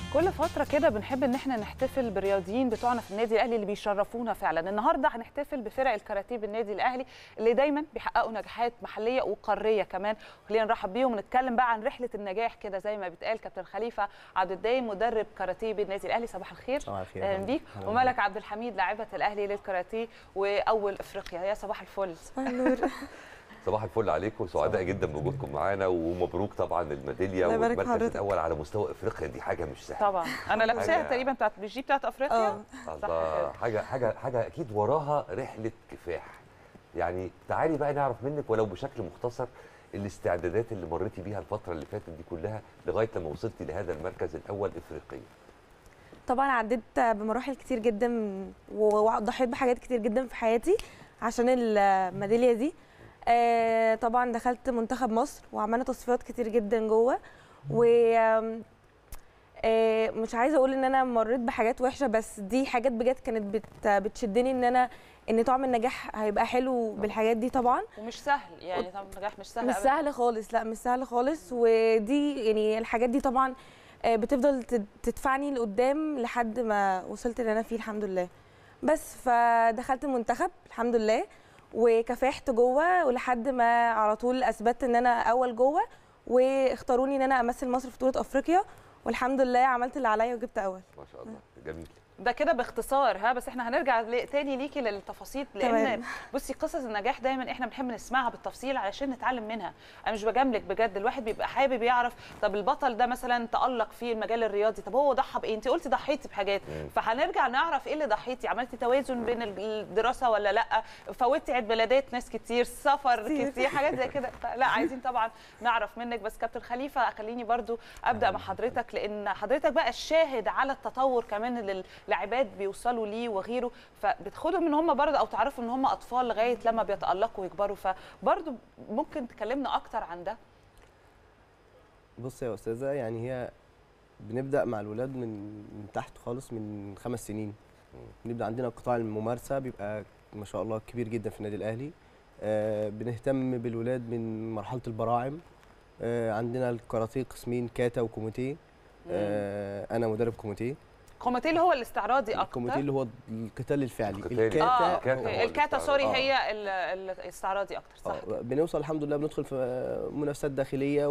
كل فترة كده بنحب ان احنا نحتفل بالرياضيين بتوعنا في النادي الاهلي اللي بيشرفونا فعلا، النهارده هنحتفل بفرق الكاراتيه بالنادي الاهلي اللي دايما بيحققوا نجاحات محلية وقارية كمان، خلينا نرحب بيهم ونتكلم بقى عن رحلة النجاح كده زي ما بيتقال كابتن خليفة عبد الدايم مدرب كاراتيه بالنادي الاهلي صباح الخير. صباح الخير اهلا بيك وملك عبد الحميد لاعبة الاهلي للكاراتيه واول افريقيا يا صباح الفل. صباح النور صباح الفل عليكم سعداء جدا بوجودكم معانا ومبروك طبعا الميداليه الله يبارك والمركز حضرتك. الاول على مستوى افريقيا دي حاجه مش سهله طبعا انا لابساها حاجة- تقريبا بتاعت مش دي بتاعت افريقيا؟ اه صح الله كده. حاجه حاجه حاجه اكيد وراها رحله كفاح يعني تعالي بقى نعرف منك ولو بشكل مختصر الاستعدادات اللي مريتي بيها الفتره اللي فاتت دي كلها لغايه لما وصلتي لهذا المركز الاول افريقيا طبعا عديت بمراحل كتير جدا وضحيت بحاجات كتير جدا في حياتي عشان الميداليه دي آه، طبعا دخلت منتخب مصر وعملنا تصفيات كتير جدا جوه و آم، آه، مش عايزه اقول ان انا مريت بحاجات وحشه بس دي حاجات بجد كانت بت بتشدني ان انا ان طعم النجاح هيبقى حلو بالحاجات دي طبعا ومش سهل يعني طبعا النجاح مش سهل مش أبداً. سهل خالص لا مش سهل خالص ودي يعني الحاجات دي طبعا آه، بتفضل تد- تدفعني لقدام لحد ما وصلت اللي انا فيه الحمد لله بس فدخلت المنتخب الحمد لله وكافحت جوه ولحد ما على طول اثبتت ان انا اول جوه واختاروني ان انا امثل مصر في بطوله افريقيا والحمد لله عملت اللي عليا وجبت اول ما شاء الله جميل ده كده باختصار ها بس احنا هنرجع ل- تاني ليكي للتفاصيل لان تمام. بصي قصص النجاح دايما احنا بنحب نسمعها بالتفصيل علشان نتعلم منها انا مش بجاملك بجد الواحد بيبقى حابب يعرف طب البطل ده مثلا تالق في المجال الرياضي طب هو ضحى بايه انت قلتي ضحيتي بحاجات مم. فهنرجع نعرف ايه اللي ضحيتي عملتي توازن بين ال- الدراسه ولا لا فوتي عيد ميلادات ناس كتير سفر كتير. كتير حاجات زي كده لا عايزين طبعا نعرف منك بس كابتن خليفه خليني برضو ابدا مع حضرتك لان حضرتك بقى الشاهد على التطور كمان اللي اللاعبات بيوصلوا ليه وغيره فبتاخدهم ان هم برضو او تعرفوا ان هم اطفال لغايه لما بيتالقوا ويكبروا فبرضو ممكن تكلمنا اكتر عن ده بص يا استاذه يعني هي بنبدا مع الولاد من من تحت خالص من خمس سنين بنبدا عندنا قطاع الممارسه بيبقى ما شاء الله كبير جدا في النادي الاهلي آه بنهتم بالولاد من مرحله البراعم آه عندنا الكاراتيه قسمين كاتا وكوميتيه آه انا مدرب كوميتيه كوميتيه اللي هو الاستعراضي الكوميتيه اكتر اللي هو القتال الفعلي القتالي. اه الكاتا أوكي. هو الكاتا الاستعراض. سوري آه. هي ال- ال- الاستعراضي اكتر صح آه، كده. بنوصل الحمد لله بندخل في منافسات داخليه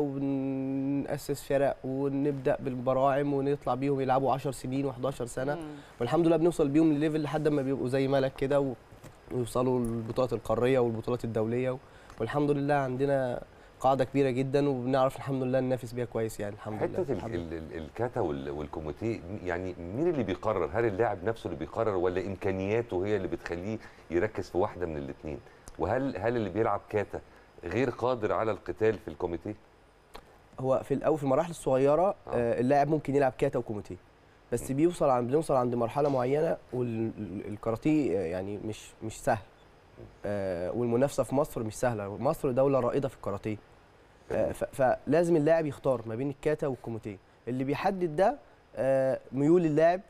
وبنأسس فرق ونبدا بالبراعم ونطلع بيهم يلعبوا 10 سنين و11 سنه مم. والحمد لله بنوصل بيهم لليفل لحد ما بيبقوا زي ملك كده و- ويوصلوا للبطولات القاريه والبطولات الدوليه والحمد لله عندنا قاعده كبيره جدا وبنعرف الحمد لله ننافس بيها كويس يعني الحمد لله حته الحمد ال- ال- الكاتا وال- والكوميتيه يعني مين اللي بيقرر هل اللاعب نفسه اللي بيقرر ولا امكانياته هي اللي بتخليه يركز في واحده من الاثنين وهل هل اللي بيلعب كاتا غير قادر على القتال في الكوميتيه هو في الاول في المراحل الصغيره آه، اللاعب ممكن يلعب كاتا وكوميتيه بس بيوصل عند بنوصل عند مرحله معينه والكاراتيه يعني مش مش سهل آه، والمنافسه في مصر مش سهله مصر دوله رائده في الكاراتيه آه، ف- فلازم اللاعب يختار ما بين الكاتا والكوميتيه اللي بيحدد ده آه، ميول اللاعب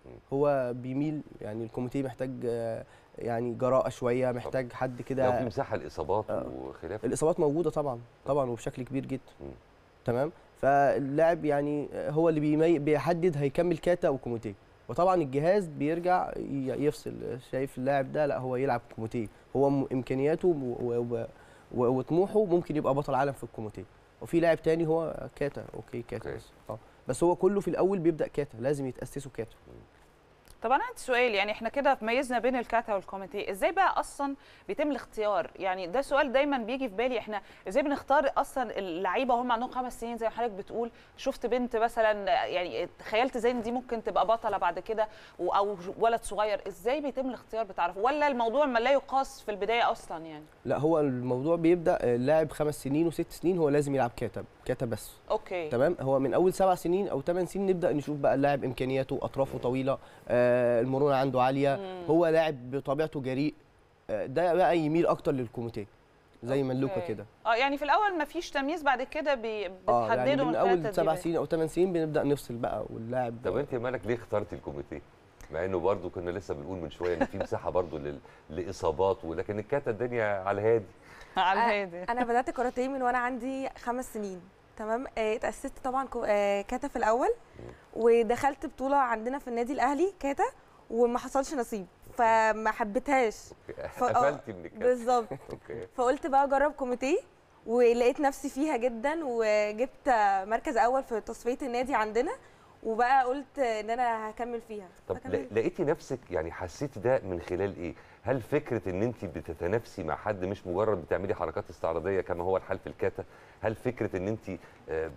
هو بيميل يعني الكوميتيه محتاج آه، يعني جراءه شويه محتاج حد لو في كده مساحه الاصابات آه. وخلافه الاصابات موجوده طبعا طبعا وبشكل كبير جدا مم. تمام فاللاعب يعني هو اللي بيمي... بيحدد هيكمل كاتا او كوميتيه وطبعا الجهاز بيرجع ي- يفصل شايف اللاعب ده لا هو يلعب كوميتيه هو م- امكانياته و... و... و... وطموحه ممكن يبقى بطل عالم في الكوميتيه وفي لاعب تاني هو كاتا اوكي كاتا أوكي. بس اه بس هو كله في الاول بيبدا كاتا لازم يتاسسوا كاتا طب انا عندي سؤال يعني احنا كده ميزنا بين الكاتا والكوميتيه ازاي بقى اصلا بيتم الاختيار يعني ده سؤال دايما بيجي في بالي احنا ازاي بنختار اصلا اللعيبه وهم عندهم خمس سنين زي ما حضرتك بتقول شفت بنت مثلا يعني تخيلت زي ان دي ممكن تبقى بطله بعد كده و- او ولد صغير ازاي بيتم الاختيار بتعرف ولا الموضوع ما لا يقاس في البدايه اصلا يعني لا هو الموضوع بيبدا اللاعب خمس سنين وست سنين هو لازم يلعب كاتا كاتا بس اوكي تمام هو من اول سبع سنين او ثمان سنين نبدا نشوف بقى اللاعب امكانياته اطرافه طويله آه المرونه عنده عاليه مم. هو لاعب بطبيعته جريء آه ده بقى يميل اكتر للكوميتيه زي ما اللوكا أوكي. كده اه يعني في الاول ما فيش تمييز بعد كده بي- اه يعني بتحددوا من خلال اول سبع التدريبات. سنين او ثمان سنين بنبدا نفصل بقى واللاعب طب انت يا مالك ليه اخترتي الكوميتيه مع انه برضو كنا لسه بنقول من شويه ان في مساحه برضو لل... لاصابات ولكن الكاتا الدنيا على هادي على آه، الهادي انا بدات كاراتيه من وانا عندي خمس سنين تمام آه، اتاسست طبعا كو- آه، كاتا في الاول ودخلت بطوله عندنا في النادي الاهلي كاتا وما حصلش نصيب فما حبيتهاش ف- آه، قفلتي من الكلام بالظبط اوكي فقلت بقى اجرب كوميتيه ولقيت نفسي فيها جدا وجبت مركز اول في تصفيه النادي عندنا وبقى قلت ان انا هكمل فيها طب هكمل. لا- لقيتي نفسك يعني حسيتي ده من خلال ايه؟ هل فكره ان انت بتتنافسي مع حد مش مجرد بتعملي حركات استعراضيه كما هو الحال في الكاتا؟ هل فكره ان انت آه،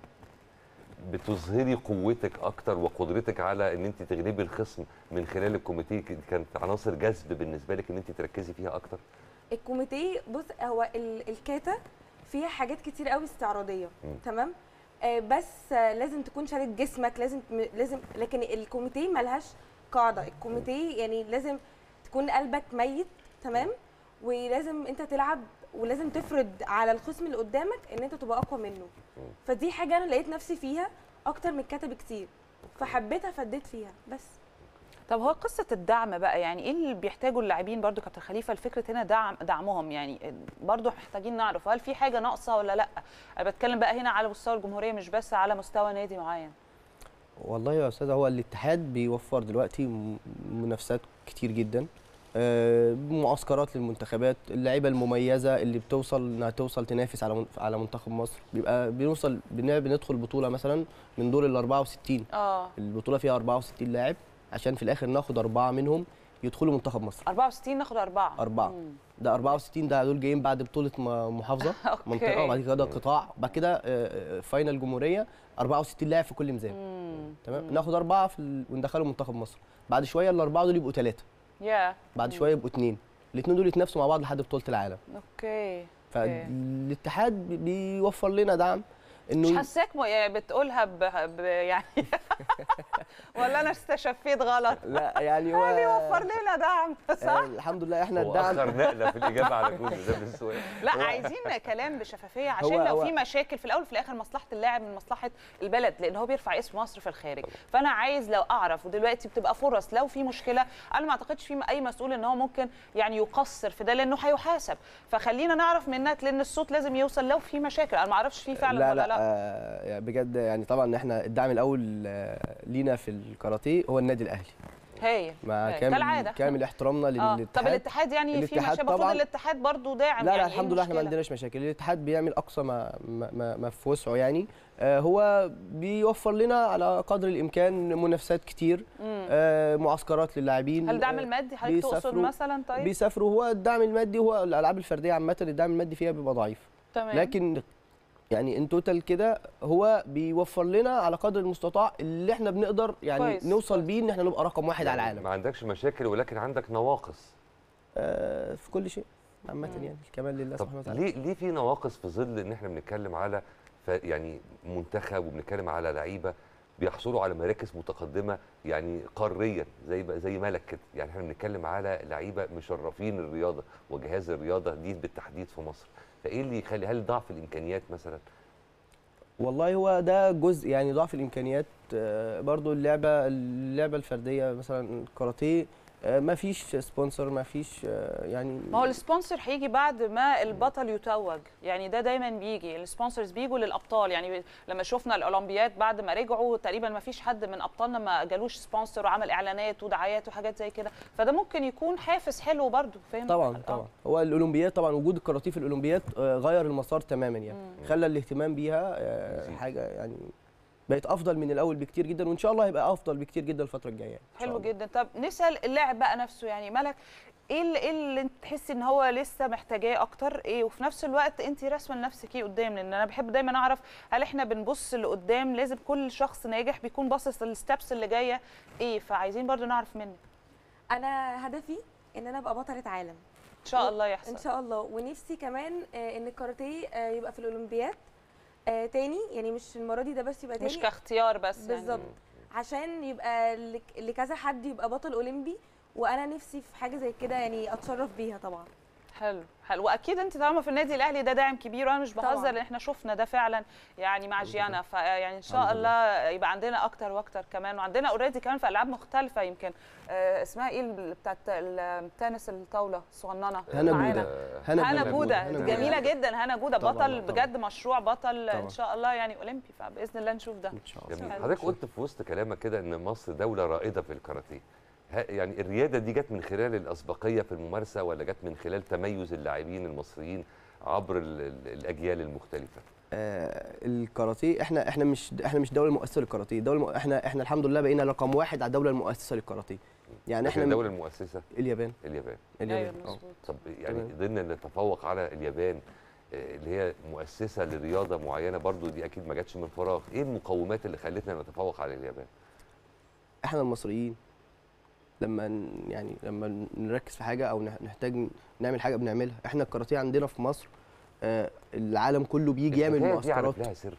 بتظهري قوتك اكتر وقدرتك على ان انت تغلبي الخصم من خلال الكوميتيه ك- كانت عناصر جذب بالنسبه لك ان انت تركزي فيها اكتر؟ الكوميتيه بص هو ال- الكاتا فيها حاجات كتير قوي استعراضيه مم. تمام آه، بس آه، لازم تكون شارد جسمك لازم م- لازم لكن الكوميتيه ملهاش قاعده الكوميتيه يعني لازم تكون قلبك ميت تمام ولازم انت تلعب ولازم تفرض على الخصم اللي قدامك ان انت تبقى اقوى منه فدي حاجه انا لقيت نفسي فيها اكتر من الكاتا بكتير فحبيتها فديت فيها بس طب هو قصه الدعم بقى يعني ايه اللي بيحتاجوا اللاعبين برضو كابتن خليفه الفكره هنا دعم دعمهم يعني برضو محتاجين نعرف هل في حاجه ناقصه ولا لا انا بتكلم بقى هنا على مستوى الجمهوريه مش بس على مستوى نادي معين والله يا استاذ هو الاتحاد بيوفر دلوقتي م- منافسات كتير جدا آه، معسكرات للمنتخبات اللعيبه المميزه اللي بتوصل انها توصل تنافس على من- على منتخب مصر بيبقى بنوصل بن- بندخل بطوله مثلا من دور ال 64 اه البطوله فيها 64 لاعب عشان في الاخر ناخد اربعه منهم يدخلوا منتخب مصر 64 ناخد اربعه أربعة. مم. ده 64 ده دول جايين بعد بطوله م- محافظه أوكي. منطقه وبعد كده قطاع وبعد كده آه، آه، فاينل جمهوريه 64 لاعب في كل ميزان مم. تمام ناخد اربعه في ال... وندخلهم منتخب مصر بعد شويه الاربعه دول يبقوا ثلاثه يا بعد شويه يبقوا اثنين الاثنين دول يتنافسوا مع بعض لحد بطوله العالم اوكي فالاتحاد بي- بيوفر لنا دعم مش انه حاساك م- يعني بتقولها ب... ب... يعني ولا انا استشفيت غلط لا يعني هو هو بيوفر لنا دعم آه، صح؟ الحمد لله احنا هو الدعم اخر نقله في الاجابه على الجزء ده من السؤال لا عايزين كلام بشفافيه عشان هو- لو هو- في مشاكل في الاول وفي الاخر مصلحه اللاعب من مصلحه البلد لان هو بيرفع اسم مصر في الخارج فانا عايز لو اعرف ودلوقتي بتبقى فرص لو في مشكله انا ما اعتقدش في اي مسؤول ان هو ممكن يعني يقصر في ده لانه هيحاسب فخلينا نعرف منك لان الصوت لازم يوصل لو في مشاكل انا ما اعرفش في فعلا لا ولا لا, لا, آه يعني بجد يعني طبعا احنا الدعم الاول آه، لينا في الكاراتيه هو النادي الاهلي هايل مع هايل. كامل كالعاده كامل احترامنا اه للاتحاد طب الاتحاد يعني في الاتحاد مشاكل المفروض طبعاً- الاتحاد برضو داعم لا يعني لا إيه الحمد لله احنا ما المشكلة؟ عندناش مشاكل الاتحاد بيعمل اقصى ما ما, ما, ما في وسعه يعني آه هو بيوفر لنا على قدر الامكان منافسات كتير مم. آه معسكرات للاعبين هل دعم آه، المادي حضرتك تقصد بيسافروا- مثلا طيب بيسافروا هو الدعم المادي هو الالعاب الفرديه عامه الدعم المادي فيها بيبقى ضعيف تمام لكن يعني ان توتال كده هو بيوفر لنا على قدر المستطاع اللي احنا بنقدر يعني كويس، نوصل كويس. بيه ان احنا نبقى رقم واحد على يعني العالم ما عندكش مشاكل ولكن عندك نواقص آه في كل شيء عامه يعني الكمال لله سبحانه طب وتعالى ليه ليه في نواقص في ظل ان احنا بنتكلم على ف يعني منتخب وبنتكلم على لعيبه بيحصلوا على مراكز متقدمه يعني قاريا زي ما- زي ملك كده يعني احنا بنتكلم على لعيبه مشرفين الرياضه وجهاز الرياضه دي بالتحديد في مصر فايه اللي يخلي هل ضعف الامكانيات مثلا والله هو ده جزء يعني ضعف الامكانيات آه، برضو اللعبه اللعبه الفرديه مثلا الكاراتيه آه، ما فيش سبونسر ما فيش آه، يعني ما هو السبونسر هيجي بعد ما البطل يتوج يعني ده دايما بيجي السبونسرز بيجوا للابطال يعني لما شفنا الاولمبياد بعد ما رجعوا تقريبا ما فيش حد من ابطالنا ما جالوش سبونسر وعمل اعلانات ودعايات وحاجات زي كده فده ممكن يكون حافز حلو برضو فاهم طبعا آه. طبعا هو الاولمبياد طبعا وجود الكاراتيه في الاولمبياد آه، غير المسار تماما يعني خلى الاهتمام بيها آه، يزيد. حاجه يعني بقت افضل من الاول بكتير جدا وان شاء الله هيبقى افضل بكتير جدا الفتره الجايه يعني إن شاء حلو الله. جدا طب نسال اللاعب بقى نفسه يعني ملك ايه اللي, إيه اللي انت تحسي ان هو لسه محتاجاه اكتر ايه وفي نفس الوقت انت راسمه لنفسك ايه قدام لان انا بحب دايما اعرف هل احنا بنبص لقدام لازم كل شخص ناجح بيكون باصص للستبس اللي جايه ايه فعايزين برضو نعرف منك انا هدفي ان انا ابقى بطله عالم ان شاء الله يحصل ان شاء الله ونفسي كمان آه، ان الكاراتيه آه، يبقى في الاولمبياد آه، تاني يعني مش المره دي ده بس يبقى تاني مش كاختيار بس يعني. بالظبط عشان يبقى لك- لكذا حد يبقى بطل اولمبي وانا نفسي في حاجه زي كده يعني اتشرف بيها طبعا حلو حلو واكيد انت طالما في النادي الاهلي ده داعم كبير وانا مش بهزر طبعاً. لان احنا شفنا ده فعلا يعني مع جيانا فيعني ان شاء الحمد الله يبقى عندنا اكتر واكتر كمان وعندنا اوريدي كمان في العاب مختلفه يمكن آه، اسمها ايه ال- بتاعت التنس الطاوله الصغننه هنا معانا. بودة. هنا بوده هنا جميله جدا هنا بوده طبعاً، بطل طبعاً. بجد مشروع بطل ان طبعاً. شاء الله يعني اولمبي فباذن الله نشوف ده ان شاء الله جميل حلو. حضرتك قلت في وسط كلامك كده ان مصر دوله رائده في الكاراتيه ها- يعني الرياده دي جت من خلال الاسبقيه في الممارسه ولا جت من خلال تميز اللاعبين المصريين عبر ال- ال- الاجيال المختلفه آه الكاراتيه احنا احنا مش احنا مش دوله مؤسسه للكاراتيه دوله م... احنا احنا الحمد لله بقينا رقم واحد على الدوله المؤسسه للكاراتيه يعني لكن احنا الدوله المؤسسه اليابان اليابان ايوه اليابان آه. مظبوط طب يعني تمام. قدرنا نتفوق على اليابان آه، اللي هي مؤسسه لرياضه معينه برضو دي اكيد ما جاتش من فراغ ايه المقومات اللي خلتنا نتفوق على اليابان احنا المصريين لما ن- يعني لما نركز في حاجه او نح- نحتاج نعمل حاجه بنعملها احنا الكاراتيه عندنا في مصر آه العالم كله بيجي يعمل الحكاية دي عارف معسكرات لها سر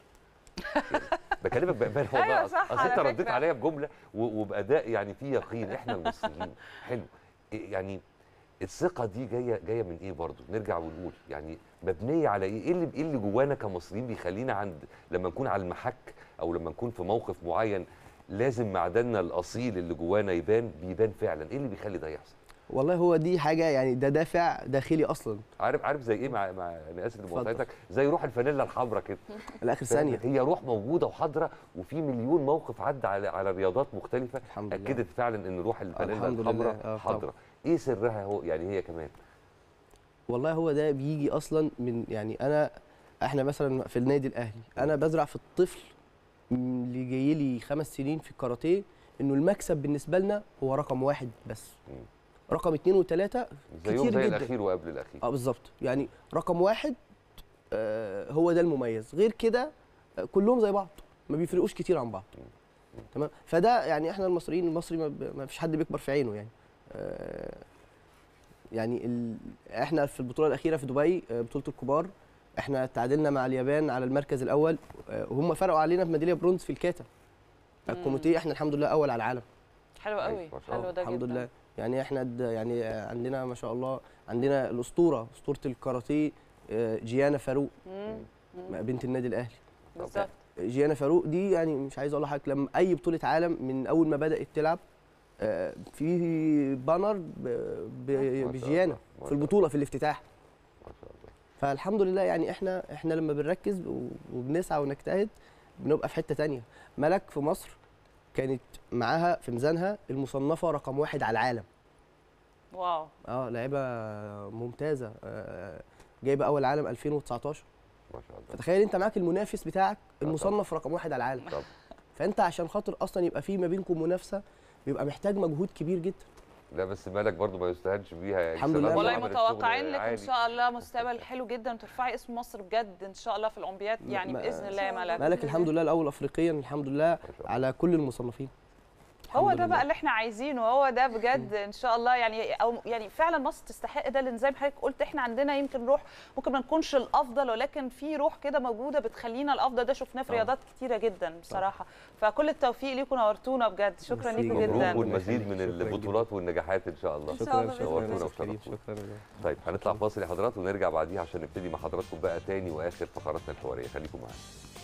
بكلمك بامانه والله أيوة صح اصل على انت رديت فكرة. عليا بجمله و- وباداء يعني فيه يقين احنا المصريين حلو إيه يعني الثقه دي جايه جايه من ايه برضو نرجع ونقول يعني مبنيه على ايه ايه اللي ايه اللي جوانا كمصريين بيخلينا عند لما نكون على المحك او لما نكون في موقف معين لازم معدننا الاصيل اللي جوانا يبان بيبان فعلا ايه اللي بيخلي ده يحصل والله هو دي حاجه يعني ده دافع داخلي اصلا عارف عارف زي ايه مع مع انا اسف اتفضل. لمقاطعتك زي روح الفانيلا الحمراء كده لاخر فاهم؟ ثانيه هي روح موجوده وحاضره وفي مليون موقف عدى على على رياضات مختلفه الحمد لله اكدت فعلا ان روح الفانيلا الحمد لله. الحمراء آه، حاضره ايه سرها هو يعني هي كمان والله هو ده بيجي اصلا من يعني انا احنا مثلا في النادي الاهلي انا بزرع في الطفل اللي جاي لي خمس سنين في الكاراتيه انه المكسب بالنسبه لنا هو رقم واحد بس مم. رقم اتنين وتلاته زيهم كتير زي جدا. الاخير وقبل الاخير اه بالظبط يعني رقم واحد آه هو ده المميز غير كده آه كلهم زي بعض ما بيفرقوش كتير عن بعض تمام فده يعني احنا المصريين المصري ما, ب- ما فيش حد بيكبر في عينه يعني آه يعني ال... احنا في البطوله الاخيره في دبي آه بطوله الكبار احنا تعادلنا مع اليابان على المركز الاول آه وهم فرقوا علينا بميداليه برونز في الكاتا الكوميتيه احنا الحمد لله اول على العالم حلو قوي أيوة، ما شاء حلو ده الحمد جدا لله يعني احنا د- يعني آه، عندنا ما شاء الله عندنا الاسطوره اسطوره الكاراتيه آه، جيانا فاروق مم. مم. بنت النادي الاهلي بالظبط جيانا فاروق دي يعني مش عايز اقول لحضرتك لما اي بطوله عالم من اول ما بدات تلعب آه، في بانر ب- ب- ما شاء بجيانا الله، ما في شاء البطوله في الافتتاح ما شاء الله فالحمد لله يعني احنا احنا لما بنركز و- وبنسعى ونجتهد بنبقى في حته تانية ملك في مصر كانت معاها في ميزانها المصنفه رقم واحد على العالم واو اه لعيبه ممتازه آه، جايبه اول عالم 2019 ما شاء الله فتخيل انت معاك المنافس بتاعك طبعا. المصنف رقم واحد على العالم طب فانت عشان خاطر اصلا يبقى في ما بينكم منافسه بيبقى محتاج مجهود كبير جدا لا بس مالك برضو ما يستهانش بيها يعني الحمد سلام لله. والله عملت متوقعين شغل لك ان عالي. شاء الله مستقبل حلو جدا وترفعي اسم مصر بجد ان شاء الله في الاولمبياد يعني ما- باذن الله يا ملك مالك الحمد لله الاول افريقيا الحمد لله ما شاء الله. على كل المصنفين هو الحمد ده لله. بقى اللي احنا عايزينه هو ده بجد ان شاء الله يعني او يعني فعلا مصر تستحق ده لان زي ما حضرتك قلت احنا عندنا يمكن روح ممكن ما نكونش الافضل ولكن في روح كده موجوده بتخلينا الافضل ده شفناه في طبعا. رياضات كتيره جدا بصراحه فكل التوفيق ليكم نورتونا بجد شكرا ميرسي ليكم جداً. جدا مبروك والمزيد من شكراً جداً. البطولات والنجاحات ان شاء الله إن شاء شكرا الله شكرا نورتونا يا أستاذ كريم، وشرفتونا. شكرا طيب هنطلع فاصل يا حضرات ونرجع بعديها عشان نبتدي مع حضراتكم بقى تاني واخر فقراتنا الحواريه خليكم معانا